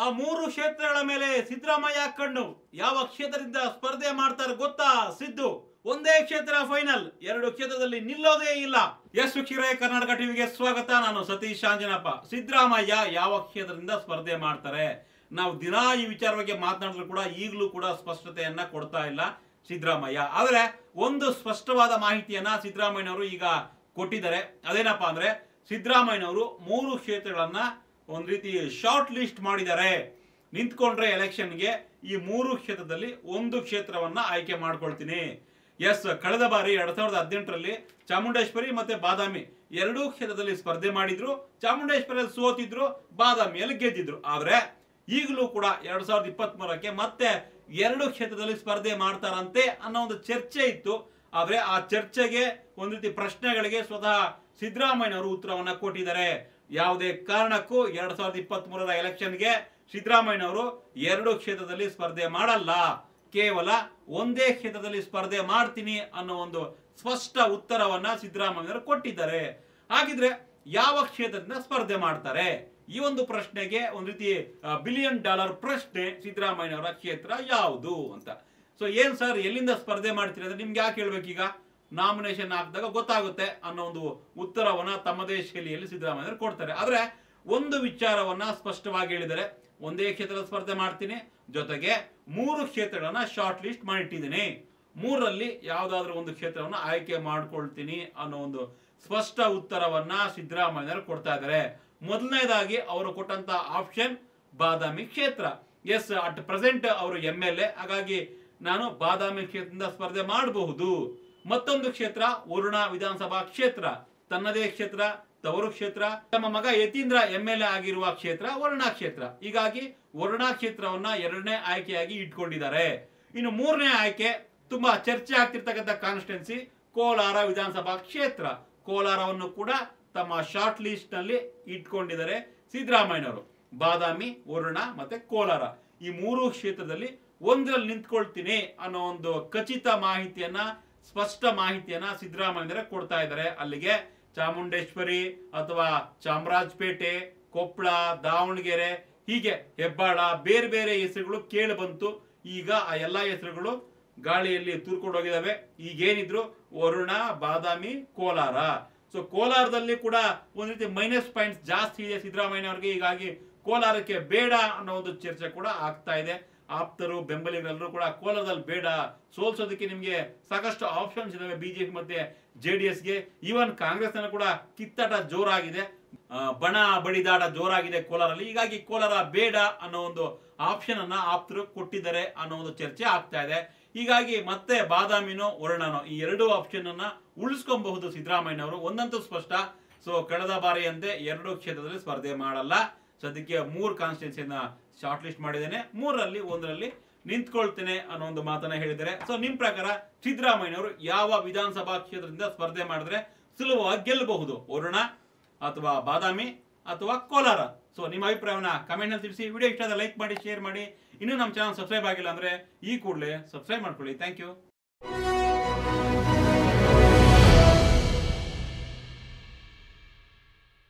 ಆ ಮೂರು ಕ್ಷೇತ್ರಗಳ ಮೇಲೆ ಸಿದ್ದರಾಮಯ್ಯ ಕಣ್ಣು ಯಾವ ಕ್ಷೇತ್ರದಿಂದ ಸ್ಪರ್ಧೆ ಮಾಡ್ತಾರೆ ಗೊತ್ತಾ ಸಿದ್ದು ಒಂದೇ ಕ್ಷೇತ್ರ ಫೈನಲ್ ಎರಡು ಕ್ಷೇತ್ರದಲ್ಲಿ ನಿಲ್ಲೋದೇ ಇಲ್ಲ ಎಸ್ ವೀಕ್ಷಕರೇ ಕರ್ನಾಟಕ ಟಿವಿಗೆ ಸ್ವಾಗತ ನಾನು ಸತೀಶ್ ಆಂಜನಪ್ಪ ಸಿದ್ದರಾಮಯ್ಯ ಯಾವ ಕ್ಷೇತ್ರದಿಂದ ಸ್ಪರ್ಧೆ ಮಾಡ್ತಾರೆ ನಾವು ದಿನಾ ಈ ವಿಚಾರ ಬಗ್ಗೆ ಮಾತನಾಡಿದ್ರು ಕೂಡ ಈಗಲೂ ಕೂಡ ಸ್ಪಷ್ಟತೆಯನ್ನ ಕೊಡ್ತಾ ಇಲ್ಲ ಸಿದ್ದರಾಮಯ್ಯ ಆದರೆ ಒಂದು ಸ್ಪಷ್ಟವಾದ ಮಾಹಿತಿಯನ್ನ ಸಿದ್ದರಾಮಯ್ಯನವರು ಈಗ ಕೊಟ್ಟಿದ್ದಾರೆ ಅದೇನಪ್ಪಾ ಅಂದ್ರೆ ಸಿದ್ದರಾಮಯ್ಯನವರು ಮೂರು ಕ್ಷೇತ್ರಗಳನ್ನ ಒಂದ್ ರೀತಿ ಶಾರ್ಟ್ ಲಿಸ್ಟ್ ಮಾಡಿದ್ದಾರೆ ನಿಂತ್ಕೊಂಡ್ರೆ ಎಲೆಕ್ಷನ್ಗೆ ಈ ಮೂರು ಕ್ಷೇತ್ರದಲ್ಲಿ ಒಂದು ಕ್ಷೇತ್ರವನ್ನ ಆಯ್ಕೆ ಮಾಡ್ಕೊಳ್ತೀನಿ ಎಸ್ ಕಳೆದ ಬಾರಿ ಎರಡ್ ಸಾವಿರದ ಹದಿನೆಂಟರಲ್ಲಿ ಚಾಮುಂಡೇಶ್ವರಿ ಮತ್ತೆ ಬಾದಾಮಿ ಎರಡೂ ಕ್ಷೇತ್ರದಲ್ಲಿ ಸ್ಪರ್ಧೆ ಮಾಡಿದ್ರು ಚಾಮುಂಡೇಶ್ವರಿ ಸೋತಿದ್ರು ಬಾದಾಮಿಯಲ್ಲಿ ಗೆದ್ದಿದ್ರು ಆದ್ರೆ ಈಗಲೂ ಕೂಡ ಎರಡ್ ಸಾವಿರದ ಇಪ್ಪತ್ತ್ ಮೂರಕ್ಕೆ ಮತ್ತೆ ಎರಡು ಕ್ಷೇತ್ರದಲ್ಲಿ ಸ್ಪರ್ಧೆ ಮಾಡ್ತಾರಂತೆ ಅನ್ನೋ ಒಂದು ಚರ್ಚೆ ಇತ್ತು ಆದ್ರೆ ಆ ಚರ್ಚೆಗೆ ಒಂದ್ ರೀತಿ ಪ್ರಶ್ನೆಗಳಿಗೆ ಸ್ವತಃ ಸಿದ್ದರಾಮಯ್ಯನವರು ಉತ್ತರವನ್ನ ಕೊಟ್ಟಿದ್ದಾರೆ ಯಾವುದೇ ಕಾರಣಕ್ಕೂ ಎರಡ್ ಸಾವಿರದ ಇಪ್ಪತ್ತ್ ಮೂರರ ಎಲೆಕ್ಷನ್ಗೆ ಸಿದ್ದರಾಮಯ್ಯನವರು ಎರಡು ಕ್ಷೇತ್ರದಲ್ಲಿ ಸ್ಪರ್ಧೆ ಮಾಡಲ್ಲ ಕೇವಲ ಒಂದೇ ಕ್ಷೇತ್ರದಲ್ಲಿ ಸ್ಪರ್ಧೆ ಮಾಡ್ತೀನಿ ಅನ್ನೋ ಒಂದು ಸ್ಪಷ್ಟ ಉತ್ತರವನ್ನ ಸಿದ್ದರಾಮಯ್ಯನವರು ಕೊಟ್ಟಿದ್ದಾರೆ ಹಾಗಿದ್ರೆ ಯಾವ ಕ್ಷೇತ್ರದಿಂದ ಸ್ಪರ್ಧೆ ಮಾಡ್ತಾರೆ ಈ ಒಂದು ಪ್ರಶ್ನೆಗೆ ಒಂದು ರೀತಿ ಬಿಲಿಯನ್ ಡಾಲರ್ ಪ್ರಶ್ನೆ ಸಿದ್ದರಾಮಯ್ಯನವರ ಕ್ಷೇತ್ರ ಯಾವುದು ಅಂತ ಸೊ ಏನ್ ಸರ್ ಎಲ್ಲಿಂದ ಸ್ಪರ್ಧೆ ಮಾಡ್ತೀರಿ ಅಂದ್ರೆ ನಿಮ್ಗೆ ಯಾಕೆ ಹೇಳ್ಬೇಕೀಗ ನಾಮಿನೇಷನ್ ಹಾಕಿದಾಗ ಗೊತ್ತಾಗುತ್ತೆ ಅನ್ನೋ ಒಂದು ಉತ್ತರವನ್ನ ತಮ್ಮದೇ ಶೈಲಿಯಲ್ಲಿ ಸಿದ್ದರಾಮಯ್ಯ ಕೊಡ್ತಾರೆ ಆದ್ರೆ ಒಂದು ವಿಚಾರವನ್ನ ಸ್ಪಷ್ಟವಾಗಿ ಹೇಳಿದರೆ ಒಂದೇ ಕ್ಷೇತ್ರದ ಸ್ಪರ್ಧೆ ಮಾಡ್ತೀನಿ ಜೊತೆಗೆ ಮೂರು ಕ್ಷೇತ್ರಗಳನ್ನ ಶಾರ್ಟ್ ಲಿಸ್ಟ್ ಮಾಡಿಟ್ಟಿದ್ದೀನಿ ಮೂರರಲ್ಲಿ ಯಾವ್ದಾದ್ರು ಒಂದು ಕ್ಷೇತ್ರವನ್ನ ಆಯ್ಕೆ ಮಾಡ್ಕೊಳ್ತೀನಿ ಅನ್ನೋ ಒಂದು ಸ್ಪಷ್ಟ ಉತ್ತರವನ್ನ ಸಿದ್ದರಾಮಯ್ಯರು ಕೊಡ್ತಾ ಇದ್ದಾರೆ ಮೊದಲನೇದಾಗಿ ಅವರು ಕೊಟ್ಟಂತ ಆಪ್ಷನ್ ಬಾದಾಮಿ ಕ್ಷೇತ್ರ ಎಸ್ ಅಟ್ ಪ್ರೆಸೆಂಟ್ ಅವರು ಎಂ ಎಲ್ ಎ ಹಾಗಾಗಿ ನಾನು ಬಾದಾಮಿ ಕ್ಷೇತ್ರದಿಂದ ಸ್ಪರ್ಧೆ ಮಾಡಬಹುದು ಮತ್ತೊಂದು ಕ್ಷೇತ್ರ ವರುಣ ವಿಧಾನಸಭಾ ಕ್ಷೇತ್ರ ತನ್ನದೇ ಕ್ಷೇತ್ರ ತವರು ಕ್ಷೇತ್ರ ತಮ್ಮ ಮಗ ಯತೀಂದ್ರ ಎಂ ಎಲ್ ಎ ಆಗಿರುವ ಕ್ಷೇತ್ರ ವರುಣಾ ಕ್ಷೇತ್ರ ಹೀಗಾಗಿ ವರುಣಾ ಕ್ಷೇತ್ರವನ್ನ ಎರಡನೇ ಆಯ್ಕೆಯಾಗಿ ಇಟ್ಕೊಂಡಿದ್ದಾರೆ ಇನ್ನು ಮೂರನೇ ಆಯ್ಕೆ ತುಂಬಾ ಚರ್ಚೆ ಆಗ್ತಿರ್ತಕ್ಕಂಥ ಕಾನ್ಸ್ಟಿಟ್ಯೂನ್ಸಿ ಕೋಲಾರ ವಿಧಾನಸಭಾ ಕ್ಷೇತ್ರ ಕೋಲಾರವನ್ನು ಕೂಡ ತಮ್ಮ ಶಾರ್ಟ್ ಲಿಸ್ಟ್ ನಲ್ಲಿ ಇಟ್ಕೊಂಡಿದ್ದಾರೆ ಸಿದ್ದರಾಮಯ್ಯನವರು ಬಾದಾಮಿ ವರುಣ ಮತ್ತೆ ಕೋಲಾರ ಈ ಮೂರು ಕ್ಷೇತ್ರದಲ್ಲಿ ಒಂದರಲ್ಲಿ ನಿಂತ್ಕೊಳ್ತೀನಿ ಅನ್ನೋ ಒಂದು ಖಚಿತ ಮಾಹಿತಿಯನ್ನ ಸ್ಪಷ್ಟ ಮಾಹಿತಿಯನ್ನ ಸಿದ್ದರಾಮಯ್ಯರ ಕೊಡ್ತಾ ಇದ್ದಾರೆ ಅಲ್ಲಿಗೆ ಚಾಮುಂಡೇಶ್ವರಿ ಅಥವಾ ಚಾಮರಾಜಪೇಟೆ ಕೊಪ್ಪಳ ದಾವಣಗೆರೆ ಹೀಗೆ ಹೆಬ್ಬಾಳ ಬೇರೆ ಬೇರೆ ಹೆಸರುಗಳು ಕೇಳಿ ಬಂತು ಈಗ ಆ ಎಲ್ಲಾ ಹೆಸರುಗಳು ಗಾಳಿಯಲ್ಲಿ ತೂರ್ಕೊಂಡು ಹೋಗಿದಾವೆ ಈಗೇನಿದ್ರು ವರುಣ ಬಾದಾಮಿ ಕೋಲಾರ ಸೊ ಕೋಲಾರದಲ್ಲಿ ಕೂಡ ಒಂದ್ ರೀತಿ ಮೈನಸ್ ಪಾಯಿಂಟ್ಸ್ ಜಾಸ್ತಿ ಇದೆ ಸಿದ್ದರಾಮಯ್ಯ ಅವರಿಗೆ ಹೀಗಾಗಿ ಕೋಲಾರಕ್ಕೆ ಬೇಡ ಅನ್ನೋ ಒಂದು ಚರ್ಚೆ ಕೂಡ ಆಗ್ತಾ ಇದೆ ಆಪ್ತರು ಬೆಂಬಲಿಗರೆಲ್ಲರೂ ಕೂಡ ಕೋಲಾರದಲ್ಲಿ ಬೇಡ ಸೋಲ್ಸೋದಕ್ಕೆ ನಿಮಗೆ ಸಾಕಷ್ಟು ಆಪ್ಷನ್ಸ್ ಇದಾವೆ ಬಿಜೆಪಿ ಮತ್ತೆ ಜೆ ಡಿ ಎಸ್ಗೆ ಈವನ್ ಕಾಂಗ್ರೆಸ್ ಕೂಡ ಕಿತ್ತಾಟ ಜೋರಾಗಿದೆ ಆ, ಬಣ ಬಡಿದಾಟ ಜೋರಾಗಿದೆ ಕೋಲಾರಲ್ಲಿ ಹೀಗಾಗಿ ಕೋಲಾರ ಬೇಡ ಅನ್ನೋ ಒಂದು ಆಪ್ಷನ್ ಅನ್ನ ಆಪ್ತರು ಕೊಟ್ಟಿದ್ದಾರೆ ಅನ್ನೋ ಒಂದು ಚರ್ಚೆ ಆಗ್ತಾ ಇದೆ ಹೀಗಾಗಿ ಮತ್ತೆ ಬಾದಾಮಿನೋ ವರ್ಣನೋ ಈ ಎರಡು ಆಪ್ಷನ್ ಅನ್ನ ಉಳಿಸ್ಕೊಬಹುದು ಸಿದ್ದರಾಮಯ್ಯನವರು ಒಂದಂತೂ ಸ್ಪಷ್ಟ ಸೊ ಕಳೆದ ಬಾರಿಯಂತೆ ಎರಡು ಕ್ಷೇತ್ರದಲ್ಲಿ ಸ್ಪರ್ಧೆ ಮಾಡಲ್ಲ ಸದ್ಯಕ್ಕೆ ಮೂರು ಕಾನ್ಸ್ಟಿಟ್ಯೂನ್ಸಿನ ಶಾರ್ಟ್ ಲಿಸ್ಟ್ ಮಾಡಿದ್ದೇನೆ ಮೂರರಲ್ಲಿ ಒಂದರಲ್ಲಿ ನಿಂತ್ಕೊಳ್ತೇನೆ ಅನ್ನೋ ಒಂದು ಮಾತನ್ನ ಹೇಳಿದ್ದಾರೆ ಸೊ ನಿಮ್ ಪ್ರಕಾರ ಸಿದ್ದರಾಮಯ್ಯನವರು ಯಾವ ವಿಧಾನಸಭಾ ಕ್ಷೇತ್ರದಿಂದ ಸ್ಪರ್ಧೆ ಮಾಡಿದ್ರೆ ಸುಲಭವಾಗಿ ಗೆಲ್ಲಬಹುದು ವರುಣ ಅಥವಾ ಬಾದಾಮಿ ಅಥವಾ ಕೋಲಾರ ಸೊ ನಿಮ್ಮ ಅಭಿಪ್ರಾಯವನ್ನ ಕಮೆಂಟ್ ನಲ್ಲಿ ತಿಳಿಸಿ ವಿಡಿಯೋ ಇಷ್ಟ ಲೈಕ್ ಮಾಡಿ ಶೇರ್ ಮಾಡಿ ಇನ್ನೂ ನಮ್ಮ ಚಾನಲ್ ಸಬ್ಸ್ಕ್ರೈಬ್ ಆಗಿಲ್ಲ ಅಂದ್ರೆ ಈ ಕೂಡಲೇ ಸಬ್ಸ್ಕ್ರೈಬ್ ಮಾಡ್ಕೊಳ್ಳಿ ಥ್ಯಾಂಕ್ ಯು